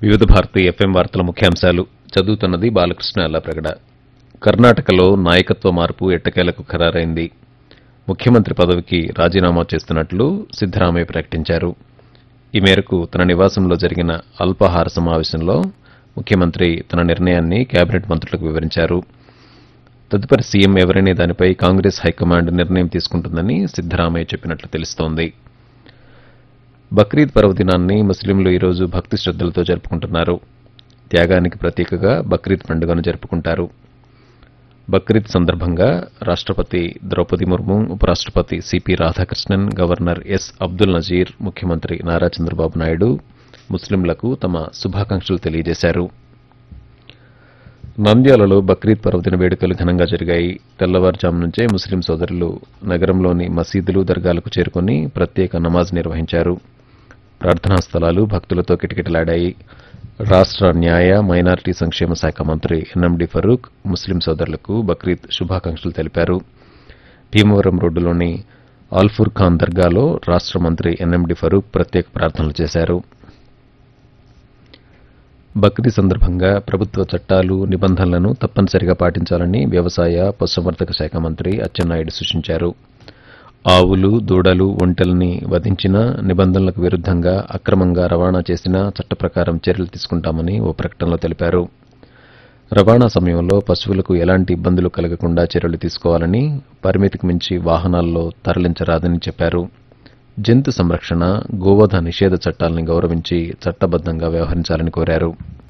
వివిధ భారతి ఎఫ్ఎం వార్తల ముఖ్యాంశాలు చదువుతున్నది బాలకృష్ణ అల్లప్రగడ కర్ణాటకలో నాయకత్వ మార్పు ఎట్టకేలకు ఖరారైంది ముఖ్యమంత్రి పదవికి రాజీనామా చేస్తున్నట్లు సిద్దరామయ్య ప్రకటించారు ఈ మేరకు తన నివాసంలో జరిగిన అల్పాహార సమావేశంలో ముఖ్యమంత్రి తన నిర్ణయాన్ని కేబినెట్ మంత్రులకు వివరించారు తదుపరి సీఎం ఎవరనే దానిపై కాంగ్రెస్ హైకమాండ్ నిర్ణయం తీసుకుంటుందని సిద్దరామయ్య చెప్పినట్లు తెలుస్తోంది బక్రీద్ పర్వదినాన్ని ముస్లింలు ఈరోజు భక్తి శ్రద్దలతో జరుపుకుంటున్నారు త్యాగానికి ప్రతీకగా బక్రీద్ పండుగను జరుపుకుంటారు బక్రీద్ సందర్భంగా రాష్ట్రపతి ద్రౌపది ముర్ము ఉపరాష్ట్రపతి CP Radhakrishnan governor S Abdul Nazeer ముఖ్యమంత్రి నారా చంద్రబాబు నాయుడు ముస్లింలకు తమ శుభాకాంక్షలు తెలియజేశారు నంద్యాలలో బక్రీద్ పర్వదిన వేడుకలు ఘనంగా జరిగాయి తెల్లవారుజాము నుంచే ముస్లిం సోదరులు నగరంలోని మసీదులు దర్గాలకు చేరుకుని ప్రత్యేక నమాజ్ నిర్వహించారు ప్రార్థనా స్థలాలు భక్తులతో కిటకిటలాడాయి రాష్ట్ర న్యాయ మైనారిటీ సంక్షేమ శాఖ మంత్రి ఎన్ఎండి ఫరూక్ ముస్లిం సోదరులకు బక్రీద్ శుభాకాంక్షలు తెలిపారు భీమవరం రోడ్డులోని ఆల్ఫూర్ ఖాన్ దర్గాలో రాష్ట్ర మంత్రి ఎన్ఎండి ఫరూక్ ప్రత్యేక ప్రార్థనలు చేశారు బక్రీద్ సందర్భంగా ప్రభుత్వ చట్టాలు నిబంధనలను తప్పనిసరిగా పాటించాలని వ్యవసాయ పశుసంవర్ధక శాఖ మంత్రి అచ్చెన్నాయుడు సూచించారు ఆవులు దూడలు ఒంటెల్ని వధించిన నిబంధనలకు విరుద్ధంగా అక్రమంగా రవాణా చేసినా చట్ట ప్రకారం చర్యలు తీసుకుంటామని ఓ ప్రకటనలో తెలిపారు రవాణా సమయంలో పశువులకు ఎలాంటి ఇబ్బందులు కలగకుండా చర్యలు తీసుకోవాలని పరిమితికి మించి వాహనాల్లో తరలించరాదని చెప్పారు జంతు సంరక్షణ గోవధ నిషేధ చట్టాలను గౌరవించి చట్టబద్దంగా వ్యవహరించాలని కోరారు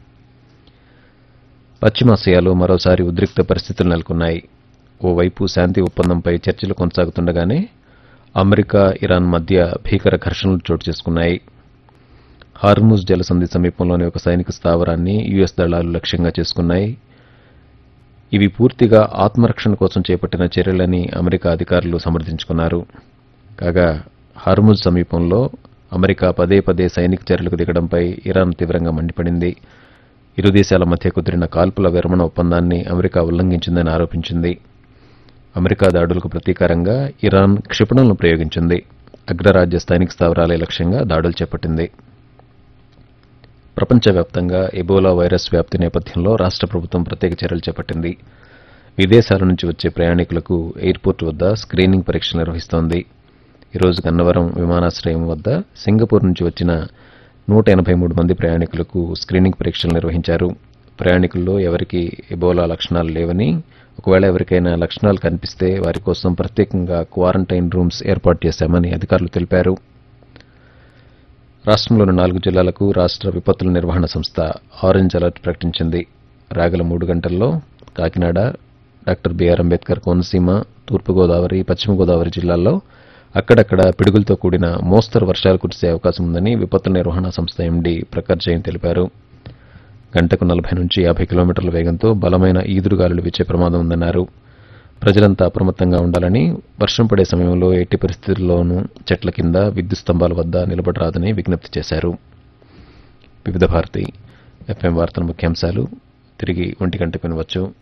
పశ్చిమాసియాలో మరోసారి ఉద్రిక్త పరిస్థితులు నెలకొన్నాయి ఓవైపు శాంతి ఒప్పందంపై చర్చలు కొనసాగుతుండగానే అమెరికా ఇరాన్ మధ్య భీకర ఘర్షణలు చోటు చేసుకున్నాయి హార్ముజ్ జలసంధి సమీపంలోని ఒక సైనిక స్థావరాన్ని యుఎస్ దళాలు లక్ష్యంగా చేసుకున్నాయి ఇవి పూర్తిగా ఆత్మరక్షణ కోసం చేపట్టిన చర్యలని అమెరికా అధికారులు సమర్థించుకున్నారు కాగా హార్ముజ్ సమీపంలో అమెరికా పదే పదే సైనిక చర్యలకు దిగడంపై ఇరాన్ తీవ్రంగా మండిపడింది ఇరు దేశాల మధ్య కుదిరిన కాల్పుల విరమణ ఒప్పందాన్ని అమెరికా ఉల్లంఘించిందని ఆరోపించింది అమెరికా దాడులకు ప్రతీకారంగా ఇరాన్ క్షిపణులను ప్రయోగించింది అగ్రరాజ్య సైనిక స్థావరాలే లక్ష్యంగా దాడులు చేపట్టింది ప్రపంచవ్యాప్తంగా ఎబోలా వైరస్ వ్యాప్తి నేపథ్యంలో రాష్ట్ర ప్రభుత్వం ప్రత్యేక చర్యలు చేపట్టింది విదేశాల నుంచి వచ్చే ప్రయాణికులకు ఎయిర్పోర్ట్ వద్ద స్క్రీనింగ్ పరీక్షలు నిర్వహిస్తోంది ఈరోజు గన్నవరం విమానాశ్రయం వద్ద సింగపూర్ నుంచి వచ్చిన నూట ఎనభై మూడు మంది ప్రయాణికులకు స్క్రీనింగ్ పరీక్షలు నిర్వహించారు ప్రయాణికుల్లో ఎవరికీ ఎబోలా లక్షణాలు లేవని ఒకవేళ ఎవరికైనా లక్షణాలు కనిపిస్తే వారి కోసం ప్రత్యేకంగా క్వారంటైన్ రూమ్స్ ఏర్పాటు చేశామని అధికారులు తెలిపారు రాష్ట్రంలోని నాలుగు జిల్లాలకు రాష్ట్ర విపత్తుల నిర్వహణ సంస్థ ఆరెంజ్ అలర్ట్ ప్రకటించింది రాగల మూడు గంటల్లో కాకినాడ డాక్టర్ బిఆర్ అంబేద్కర్ కోనసీమ తూర్పుగోదావరి పశ్చిమ గోదావరి జిల్లాల్లో అక్కడక్కడ పిడుగులతో కూడిన మోస్తరు వర్షాలు కురిసే అవకాశం ఉందని విపత్తుల నిర్వహణ సంస్థ ఎండీ ప్రఖర్ జైన్ తెలిపారు గంటకు నలభై నుంచి యాభై కిలోమీటర్ల వేగంతో బలమైన ఈదురుగాలులు వీచే ప్రమాదం ఉందన్నారు ప్రజలంతా అప్రమత్తంగా ఉండాలని వర్షం పడే సమయంలో ఎట్టి పరిస్థితుల్లోనూ చెట్ల కింద విద్యుత్ స్తంభాల వద్ద నిలబడరాదని విజ్ఞప్తి చేశారు వివిధ భారతి ఎఫ్ఎం వార్తల ముఖ్యాంశాలు తిరిగి ఒంటి గంటకు వినవచ్చు